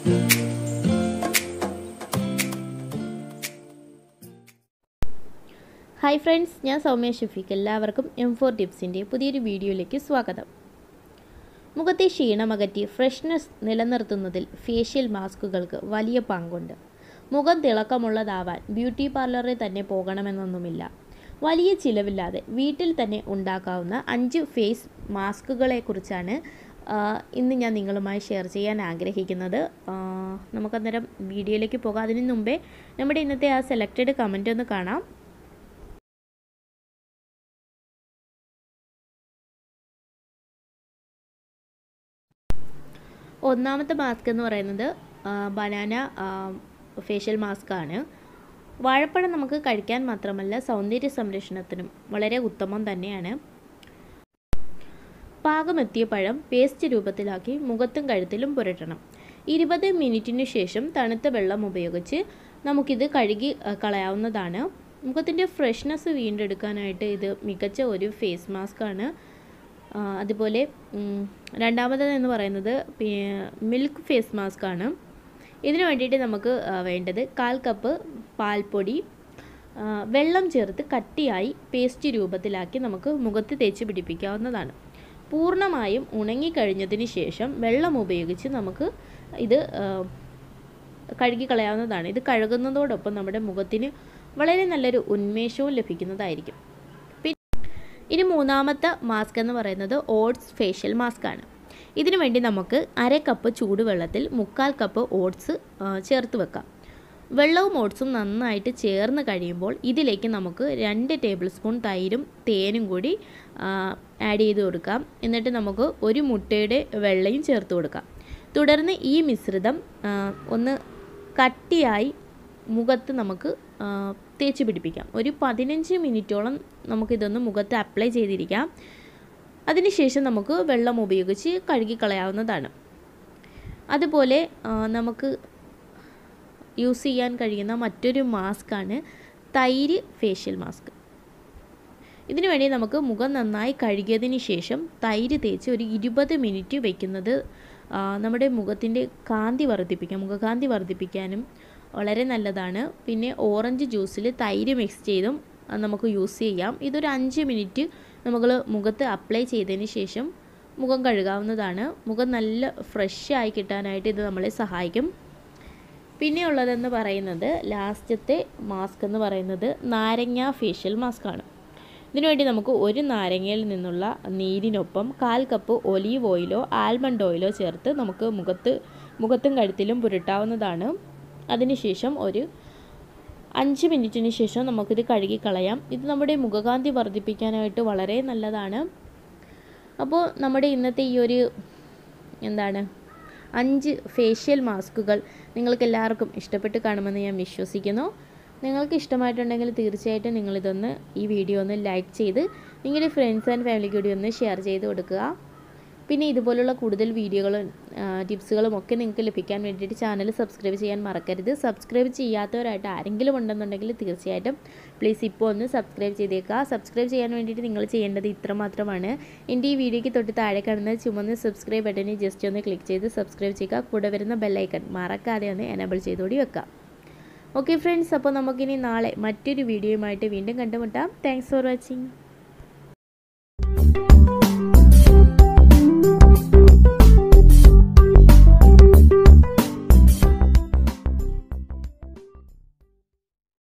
hi friends ഞാൻ സൗമ്യ ഷഫീഖ് എല്ലാവർക്കും M four ടിപ്സിൻ്റെ പുതിയൊരു വീഡിയോയിലേക്ക് സ്വാഗതം മുഖത്തെ ക്ഷീണമകറ്റി ഫ്രഷ്നെസ് നിലനിർത്തുന്നതിൽ ഫേഷ്യൽ മാസ്കുകൾക്ക് വലിയ പങ്കുണ്ട് മുഖം തിളക്കമുള്ളതാവാൻ ബ്യൂട്ടി പാർലറിൽ തന്നെ പോകണമെന്നൊന്നുമില്ല വലിയ ചിലവില്ലാതെ വീട്ടിൽ തന്നെ ഉണ്ടാക്കാവുന്ന അഞ്ച് ഫേസ് മാസ്കുകളെക്കുറിച്ചാണ് ഇന്ന് ഞാൻ നിങ്ങളുമായി ഷെയർ ചെയ്യാൻ ആഗ്രഹിക്കുന്നത് നമുക്കന്നേരം വീഡിയോയിലേക്ക് പോകാം അതിനു മുമ്പേ നമ്മുടെ ഇന്നത്തെ ആ സെലക്റ്റഡ് കമൻ്റ് ഒന്ന് കാണാം ഒന്നാമത്തെ മാസ്ക് എന്ന് പറയുന്നത് ബനാന ഫേഷ്യൽ മാസ്ക് ആണ് വാഴപ്പഴം നമുക്ക് കഴിക്കാൻ മാത്രമല്ല സൗന്ദര്യ സംരക്ഷണത്തിനും വളരെ ഉത്തമം തന്നെയാണ് പാകമെത്തിയ പഴം പേസ്റ്റ് രൂപത്തിലാക്കി മുഖത്തും കഴുത്തിലും പുരട്ടണം ഇരുപത് മിനിറ്റിന് ശേഷം തണുത്ത വെള്ളം ഉപയോഗിച്ച് നമുക്കിത് കഴുകി കളയാവുന്നതാണ് മുഖത്തിൻ്റെ ഫ്രഷ്നെസ് വീണ്ടെടുക്കാനായിട്ട് ഇത് മികച്ച ഒരു ഫേസ് മാസ്ക് ആണ് അതുപോലെ രണ്ടാമത്തേത് എന്ന് പറയുന്നത് മിൽക്ക് ഫേസ് മാസ്ക് ആണ് ഇതിനു വേണ്ടിയിട്ട് നമുക്ക് വേണ്ടത് കാൽ കപ്പ് പാൽപ്പൊടി വെള്ളം ചേർത്ത് കട്ടിയായി പേസ്റ്റ് രൂപത്തിലാക്കി നമുക്ക് മുഖത്ത് തേച്ച് പിടിപ്പിക്കാവുന്നതാണ് പൂർണ്ണമായും ഉണങ്ങിക്കഴിഞ്ഞതിന് ശേഷം വെള്ളം ഉപയോഗിച്ച് നമുക്ക് ഇത് കഴുകി കളയാവുന്നതാണ് ഇത് കഴുകുന്നതോടൊപ്പം നമ്മുടെ മുഖത്തിന് വളരെ നല്ലൊരു ഉന്മേഷവും ലഭിക്കുന്നതായിരിക്കും ഇനി മൂന്നാമത്തെ മാസ്ക് എന്ന് പറയുന്നത് ഓട്സ് ഫേഷ്യൽ മാസ്ക് ആണ് ഇതിനു വേണ്ടി നമുക്ക് അര കപ്പ് ചൂടുവെള്ളത്തിൽ മുക്കാൽ കപ്പ് ഓട്സ് ചേർത്ത് വെക്കാം വെള്ളവും ഓട്സും നന്നായിട്ട് ചേർന്ന് കഴിയുമ്പോൾ ഇതിലേക്ക് നമുക്ക് രണ്ട് ടേബിൾ സ്പൂൺ തൈരും തേനും കൂടി ആഡ് ചെയ്ത് കൊടുക്കാം എന്നിട്ട് നമുക്ക് ഒരു മുട്ടയുടെ വെള്ളയും ചേർത്ത് കൊടുക്കാം തുടർന്ന് ഈ മിശ്രിതം ഒന്ന് കട്ടിയായി മുഖത്ത് നമുക്ക് തേച്ച് പിടിപ്പിക്കാം ഒരു പതിനഞ്ച് മിനിറ്റോളം നമുക്കിതൊന്ന് മുഖത്ത് അപ്ലൈ ചെയ്തിരിക്കാം അതിനുശേഷം നമുക്ക് വെള്ളം ഉപയോഗിച്ച് കഴുകിക്കളയാവുന്നതാണ് അതുപോലെ നമുക്ക് യൂസ് ചെയ്യാൻ കഴിയുന്ന മറ്റൊരു മാസ്കാണ് തൈര് ഫേഷ്യൽ മാസ്ക് ഇതിനു വേണ്ടി നമുക്ക് മുഖം നന്നായി കഴുകിയതിന് ശേഷം തൈര് തേച്ച് ഒരു ഇരുപത് മിനിറ്റ് വയ്ക്കുന്നത് നമ്മുടെ മുഖത്തിൻ്റെ കാന്തി വർദ്ധിപ്പിക്കാം മുഖകാന്തി വർദ്ധിപ്പിക്കാനും വളരെ നല്ലതാണ് പിന്നെ ഓറഞ്ച് ജ്യൂസിൽ തൈര് മിക്സ് ചെയ്തും നമുക്ക് യൂസ് ചെയ്യാം ഇതൊരു അഞ്ച് മിനിറ്റ് നമ്മൾ മുഖത്ത് അപ്ലൈ ചെയ്തതിന് ശേഷം മുഖം കഴുകാവുന്നതാണ് മുഖം നല്ല ഫ്രഷ് ആയി കിട്ടാനായിട്ട് ഇത് നമ്മളെ സഹായിക്കും പിന്നെ ഉള്ളതെന്ന് പറയുന്നത് ലാസ്റ്റത്തെ മാസ്ക് എന്ന് പറയുന്നത് നാരങ്ങ ഫേഷ്യൽ മാസ്ക് ആണ് ഇതിനുവേണ്ടി നമുക്ക് ഒരു നാരങ്ങയിൽ നിന്നുള്ള നീരിനൊപ്പം കാൽ കപ്പ് ഒലീവ് ഓയിലോ ആൽമണ്ട് ഓയിലോ ചേർത്ത് നമുക്ക് മുഖത്ത് മുഖത്തും കഴുത്തിലും പുരട്ടാവുന്നതാണ് അതിനുശേഷം ഒരു അഞ്ച് മിനിറ്റിന് ശേഷം നമുക്കിത് കഴുകി കളയാം ഇത് നമ്മുടെ മുഖകാന്തി വർദ്ധിപ്പിക്കാനായിട്ട് വളരെ നല്ലതാണ് അപ്പോൾ നമ്മുടെ ഇന്നത്തെ ഈ ഒരു എന്താണ് അഞ്ച് ഫേഷ്യൽ മാസ്കുകൾ നിങ്ങൾക്ക് എല്ലാവർക്കും ഇഷ്ടപ്പെട്ട് കാണുമെന്ന് ഞാൻ വിശ്വസിക്കുന്നു നിങ്ങൾക്ക് ഇഷ്ടമായിട്ടുണ്ടെങ്കിൽ തീർച്ചയായിട്ടും നിങ്ങളിതൊന്ന് ഈ വീഡിയോ ഒന്ന് ലൈക്ക് ചെയ്ത് നിങ്ങളുടെ ഫ്രണ്ട്സ് ആൻഡ് ഫാമിലിക്ക് കൂടി ഒന്ന് ഷെയർ ചെയ്ത് കൊടുക്കുക പിന്നെ ഇതുപോലുള്ള കൂടുതൽ വീഡിയോകളും ടിപ്സുകളും ഒക്കെ നിങ്ങൾക്ക് ലഭിക്കാൻ വേണ്ടിയിട്ട് ചാനൽ സബ്സ്ക്രൈബ് ചെയ്യാൻ മറക്കരുത് സബ്സ്ക്രൈബ് ചെയ്യാത്തവരായിട്ട് ആരെങ്കിലും ഉണ്ടെന്നുണ്ടെങ്കിൽ തീർച്ചയായിട്ടും പ്ലീസ് ഇപ്പോൾ ഒന്ന് സബ്സ്ക്രൈബ് ചെയ്തേക്കുക സബ്സ്ക്രൈബ് ചെയ്യാൻ വേണ്ടിയിട്ട് നിങ്ങൾ ചെയ്യേണ്ടത് ഇത്ര മാത്രമാണ് എൻ്റെ ഈ വീഡിയോയ്ക്ക് തൊട്ട് താഴെ കാണുന്ന ചുമന്ന സബ്സ്ക്രൈബ് ബട്ടണിൽ ജസ്റ്റ് ഒന്ന് ക്ലിക്ക് ചെയ്ത് സബ്സ്ക്രൈബ് ചെയ്യുക കൂടെ വരുന്ന ബെല്ലൈക്കൺ മറക്കാതെ ഒന്ന് എനബിൾ ചെയ്തോടി വെക്കാം ഓക്കെ ഫ്രണ്ട്സ് അപ്പോൾ നമുക്കിനി നാളെ മറ്റൊരു വീഡിയോയുമായിട്ട് വീണ്ടും കണ്ടുമുട്ടാം താങ്ക്സ് ഫോർ വാച്ചിങ്